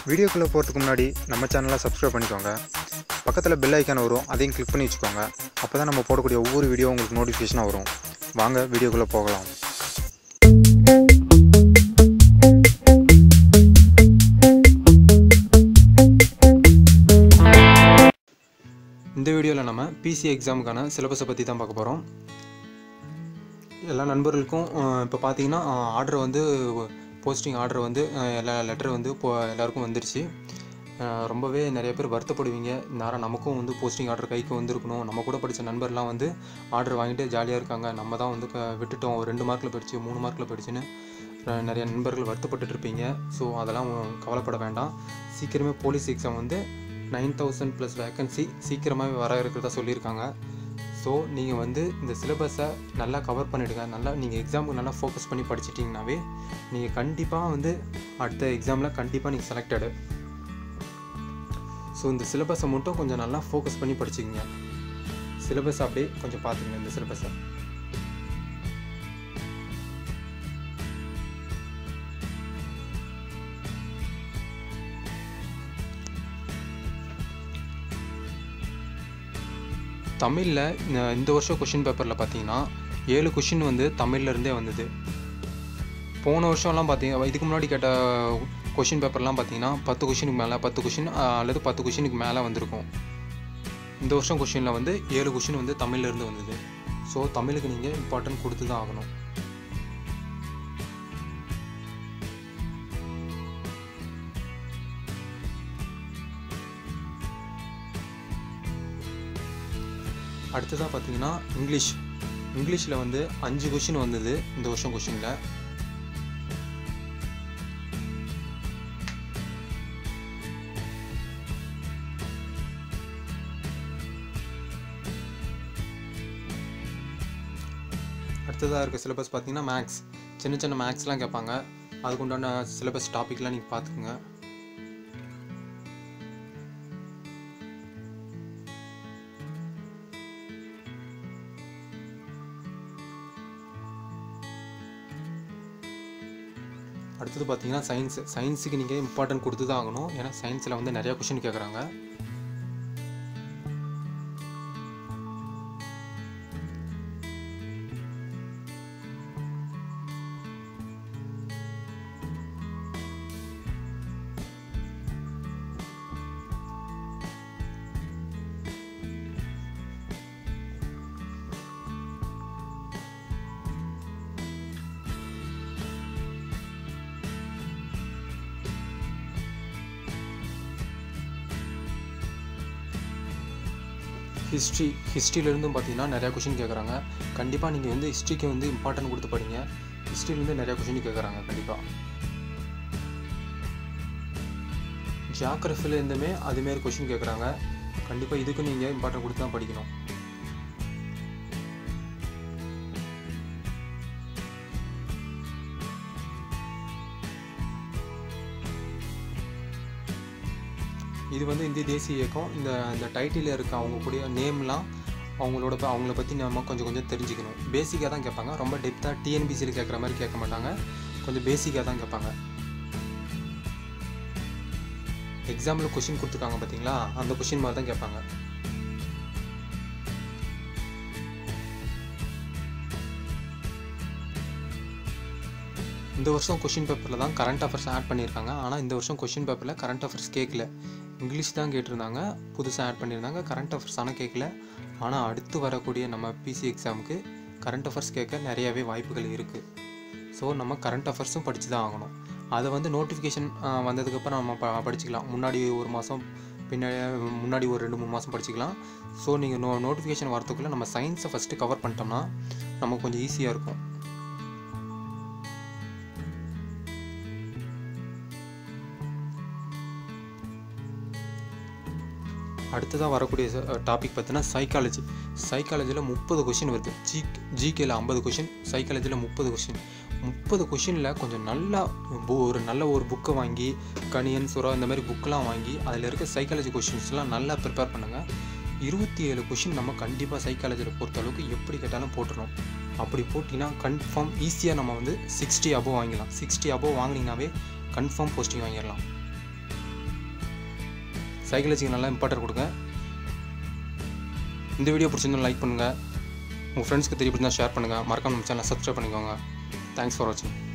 வீடியோக்குள்ளே போகிறதுக்கு முன்னாடி நம்ம சேனலை சப்ஸ்கிரைப் பண்ணிக்கோங்க பக்கத்தில் பெல் ஐக்கான் வரும் அதையும் கிளிக் பண்ணி வச்சுக்கோங்க அப்போ தான் நம்ம போடக்கூடிய ஒவ்வொரு வீடியோ உங்களுக்கு நோட்டிஃபிகேஷனாக வரும் வாங்க வீடியோக்குள்ளே போகலாம் இந்த வீடியோவில் நம்ம பிசி எக்ஸாமுக்கான சிலபஸை பற்றி தான் பார்க்க போகிறோம் எல்லா நண்பர்களுக்கும் இப்போ பார்த்தீங்கன்னா ஆர்டர் வந்து போஸ்டிங் ஆர்டர் வந்து அஹ், எல்லா லெட்டர் வந்து இப்போ எல்லாருக்கும் வந்துருச்சு அஹ், ரொம்பவே நிறைய பேர் வருத்தப்படுவீங்க நேரம் நமக்கும் வந்து போஸ்டிங் ஆர்டர் கைக்கு வந்திருக்கணும் நம்ம கூட படித்த நண்பர்லாம் வந்து ஆர்டர் வாங்கிட்டு ஜாலியாக இருக்காங்க நம்ம தான் வந்து க- விட்டுட்டோம் ஒரு ரெண்டு மார்க்கில் படிச்சு மூணு மார்க்கில் படிச்சுன்னு அஹ், நிறைய நண்பர்கள் வருத்தப்பட்டுட்டு இருப்பீங்க ஸோ அதெல்லாம் கவலைப்பட வேண்டாம் சீக்கிரமே போலீஸ் எக்ஸாம் வந்து நைன் தௌசண்ட் ப்ளஸ் வேக்கன்சி சீக்கிரமாகவே வர இருக்கிறதா சொல்லியிருக்காங்க ஸோ நீங்கள் வந்து இந்த சிலபஸை நல்லா கவர் பண்ணிவிடுங்க நல்லா நீங்கள் எக்ஸாமுக்கு நல்லா ஃபோக்கஸ் பண்ணி படிச்சிட்டிங்கனாவே நீங்கள் கண்டிப்பாக வந்து அடுத்த எக்ஸாமில் கண்டிப்பாக நீங்கள் செலக்டடு ஸோ இந்த சிலபஸை மட்டும் கொஞ்சம் நல்லா ஃபோக்கஸ் பண்ணி படிச்சுக்கங்க சிலபஸ் அப்படியே கொஞ்சம் பார்த்துங்க இந்த சிலபஸை தமிழில் இந்த வருஷம் கொஷின் பேப்பரில் பார்த்தீங்கன்னா ஏழு கொஷின் வந்து தமிழ்ல இருந்தே வந்தது போன வருஷம்லாம் பார்த்தீங்க இதுக்கு முன்னாடி கேட்ட கொஷின் பேப்பர்லாம் பார்த்தீங்கன்னா பத்து கொஷினுக்கு மேலே பத்து கொஷின் அல்லது பத்து கொஷினுக்கு மேலே வந்திருக்கும் இந்த வருஷம் கொஷினில் வந்து ஏழு கொஷின் வந்து தமிழ்ல இருந்து வந்தது ஸோ தமிழுக்கு நீங்கள் இம்பார்ட்டன்ட் கொடுத்து தான் ஆகணும் அடுத்ததாக பார்த்தீங்கன்னா இங்கிலீஷ் இங்கிலீஷில் வந்து அஞ்சு கொஷின் வந்தது இந்த வருஷம் கொஷினில் அடுத்ததாக இருக்க சிலபஸ் பார்த்தீங்கன்னா மேக்ஸ் சின்ன சின்ன மேக்ஸ்லாம் கேட்பாங்க அதுக்கு உண்டான சிலபஸ் டாபிக்லாம் நீங்கள் பார்த்துக்குங்க அடுத்தது பார்த்தீங்கன்னா சயின்ஸ் சயின்ஸுக்கு நீங்கள் இம்பார்ட்டன்ட் கொடுத்து தான் ஆகணும் ஏன்னா சயின்ஸில் வந்து நிறையா கொஷின் கேட்குறாங்க ஹிஸ்ட்ரி ஹிஸ்ட்ரியிலேருந்தும் பார்த்தீங்கன்னா நிறையா கொஷின் கேட்குறாங்க கண்டிப்பாக நீங்கள் வந்து ஹிஸ்ட்ரிக்கு வந்து இம்பார்ட்டன்ட் கொடுத்து படிங்க ஹிஸ்ட்ரியிலேருந்து நிறையா கொஷின் கேட்குறாங்க கண்டிப்பாக ஜியாகிரஃபியில் இருந்துமே அதுமாரி கொஷின் கேட்குறாங்க கண்டிப்பாக இதுக்கும் நீங்கள் இம்பார்ட்டன்ட் கொடுத்து தான் படிக்கணும் இது வந்து இந்திய தேசிய இயக்கம் இந்த இந்த டைட்டில் இருக்க அவங்க கூடிய நேம்லாம் அவங்களோட ப- அவங்கள பற்றி நம்ம கொஞ்சம் கொஞ்சம் தெரிஞ்சுக்கணும் பேசிக்காக தான் கேட்பாங்க ரொம்ப டெப்த்தாக டிஎன்பிசியில் கேட்குற மாதிரி கேட்க மாட்டாங்க கொஞ்சம் பேசிக்காக தான் கேட்பாங்க எக்ஸாமில் கொஷின் கொடுத்துருக்காங்க பார்த்தீங்களா அந்த கொஷின் மாதிரி தான் கேட்பாங்க இந்த வருஷம் கொஷின் பேப்பரில் தான் கரண்ட் அஃபேர்ஸ் ஆட் பண்ணியிருக்காங்க ஆனால் இந்த வருஷம் கொஷின் பேப்பரில் கரண்ட் அஃபேர்ஸ் கேட்கல இங்கிலீஷ் தான் கேட்டிருந்தாங்க புதுசாக ஆட் பண்ணியிருந்தாங்க கரண்ட் அஃபேர்ஸ் ஆனால் கேட்கல ஆனால் அடுத்து வரக்கூடிய நம்ம பிசி எக்ஸாமுக்கு கரண்ட் அஃபேர்ஸ் கேட்க நிறையாவே வாய்ப்புகள் இருக்குது ஸோ நம்ம கரண்ட் அஃபேர்ஸும் படித்து தான் ஆகணும் அதை வந்து நோட்டிஃபிகேஷன் வந்ததுக்கப்புறம் நம்ம ப படிச்சுக்கலாம் முன்னாடி ஒரு மாதம் பின்னாடி முன்னாடி ஒரு ரெண்டு மூணு மாதம் படிச்சுக்கலாம் ஸோ நீங்கள் நோ நோட்டிஃபிகேஷன் வரத்துக்குள்ளே நம்ம சயின்ஸை ஃபஸ்ட்டு கவர் பண்ணிட்டோம்னா நமக்கு கொஞ்சம் ஈஸியாக இருக்கும் அடுத்ததாக வரக்கூடிய டாபிக் பார்த்தீங்கன்னா சைக்காலஜி சைக்காலஜியில் முப்பது கொஷின் வருது ஜி ஜிகேல ஐம்பது கொஷின் சைக்காலஜியில் முப்பது கொஷின் முப்பது கொஷினில் கொஞ்சம் நல்லா bu- ஒரு நல்ல ஒரு புக்கை வாங்கி கணியன் சுரா இந்த மாதிரி புக்கெலாம் வாங்கி அதில் இருக்க சைக்காலஜி கொஷின்ஸ்லாம் நல்லா ப்ரிப்பேர் பண்ணுங்கள் இருபத்தி ஏழு கொஷின் நம்ம கண்டிப்பாக சைக்காலஜியில் பொறுத்த அளவுக்கு எப்படி கேட்டாலும் போட்டுரும் அப்படி போட்டிங்கன்னா கன்ஃபார்ம் ஈஸியாக நம்ம வந்து சிக்ஸ்டி அபோவ் வாங்கிடலாம் சிக்ஸ்டி அபோவ் வாங்கினீங்கனாவே கன்ஃபார்ம் போஸ்டிங் வாங்கிடலாம் சைக்காலஜிக்கு நல்லா இம்பார்ட்டன்ட் கொடுங்க இந்த வீடியோ பிடிச்சிருந்தா லைக் பண்ணுங்கள் உங்கள் ஃப்ரெண்ட்ஸ்க்கு தெரியப்படுத்தா ஷேர் பண்ணுங்கள் மறக்காம நம்ம சேனலை சப்ஸ்கிரைப் பண்ணிக்கோங்க தேங்க்ஸ் ஃபார் வாட்சிங்